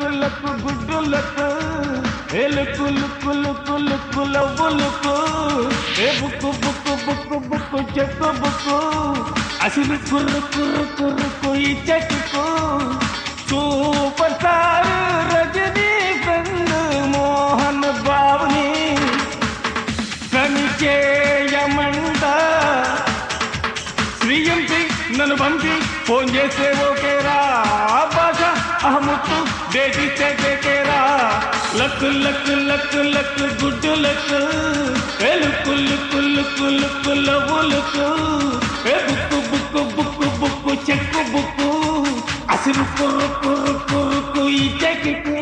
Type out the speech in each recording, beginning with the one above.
luck luck good luck ఏ look look look look love look ఏ book book book book check book అసలు కుర్రు కుర్రు కుర్రుకు ఈ check super star Rajini friend Mohan బాబుని చేయమంట శ్రీయంతి నన్ను పంపి ఫోన్ చేస్తే ఓకేరా భాష అహముత్తు దేశిస్తే కేకేరా luck luck luck luck good luck ఏ look look look look love look ఏ book book book book check book అసలు కుర్రు కుర్రు కుర్రుకు ఈ చెక్కు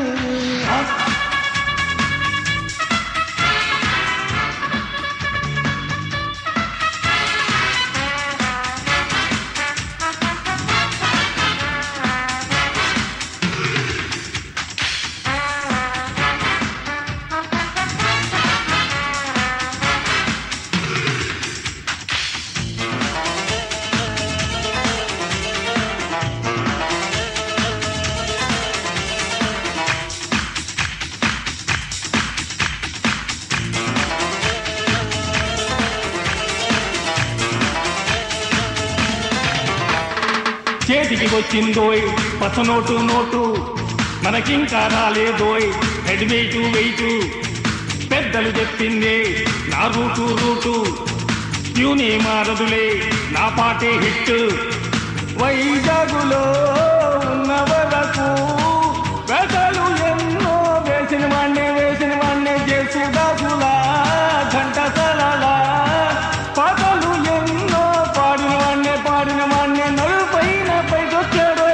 చేతికి వచ్చిందోయ్ పచ్చ నోటు నోటు మనకింకా రాలేదోయ్ హెడ్ వెయిటు వెయిటు పెద్దలు చెప్పింది నా రూటు రూటు ట్యూనే మారదులే నా పాటే హిట్ వైజాగులో ఉన్న వరకు వేటలు ఎన్నో వేసిన వాణ్ణే వేసిన వాణ్ణే చేసుదాసులా గంట సలలా పాటలు ఎన్నో పాడిన వాణ్ణే పాడిన వాణ్ణే నలుపైన పైకొచ్చాడు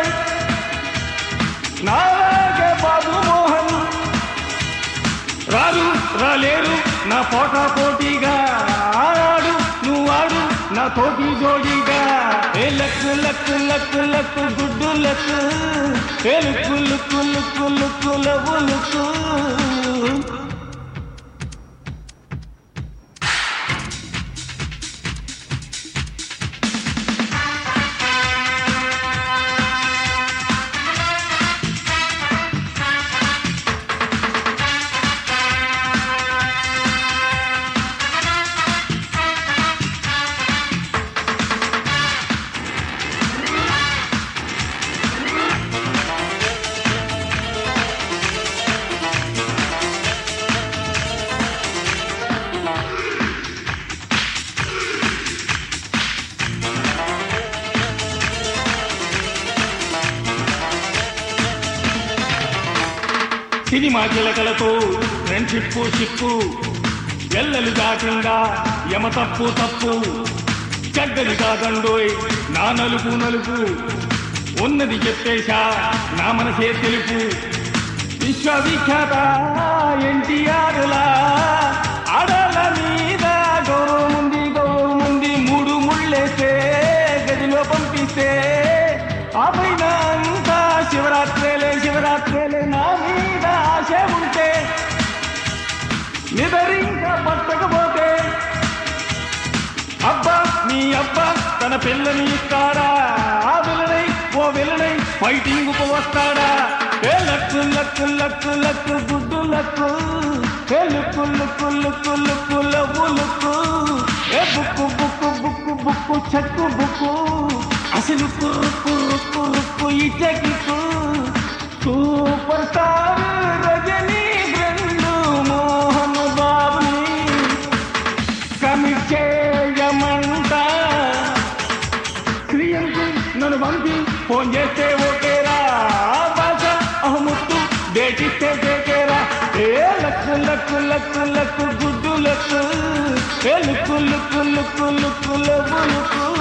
నాలాగే బాబు మోహన్ రారు రాలేరు నా పోటా పోటీగా ఆడు నువ్వు ఆడు నా తోటి జోడిగా ఏ luck luck luck luck good luck ఏ look look look look love look cinema చిలకలతో ఫ్రెండ్షిప్ షిప్పు ఎల్లలు కాకుండా యమ తప్పు తప్పు చెడ్డది కాదండోయ్ నా నలుపు నలుపు ఉన్నది చెప్పేశా నా మనసే తెలుపు విశ్వవిఖ్యాత ఎన్టీఆర్లా ఆడల మీద గౌరవం ఉంది గౌరవం ఉంది మూడు ముళ్ళేస్తే గదిలో పంపిస్తే ఆ పైన అంతా శివరాత్రేలే శివరాత్రేలే నా మీద ఆశ ఉంటే నిదరింకా పట్టకపోతే అబ్బా నీ అబ్బా తన పిల్లని ఇస్తాడా ఆ విలనై ఓ విలనై ఫైటింగ్ కు వస్తాడా ఏ luck luck luck luck good luck ఏ look look look look love look ఏ book book book book check book అసలు కుర్రు కుర్రు కుర్రుకు ఈ check super star Rajini friend Mohan బాబుని కమిట్ చేయమంట క్రియంకు నన్ను పంపి ఫోన్ చేస్తే ఓకేరా భాష అహముత్తు డేటిస్తే చేకేరా ఏ luck luck luck luck good luck ఏ look look look look love look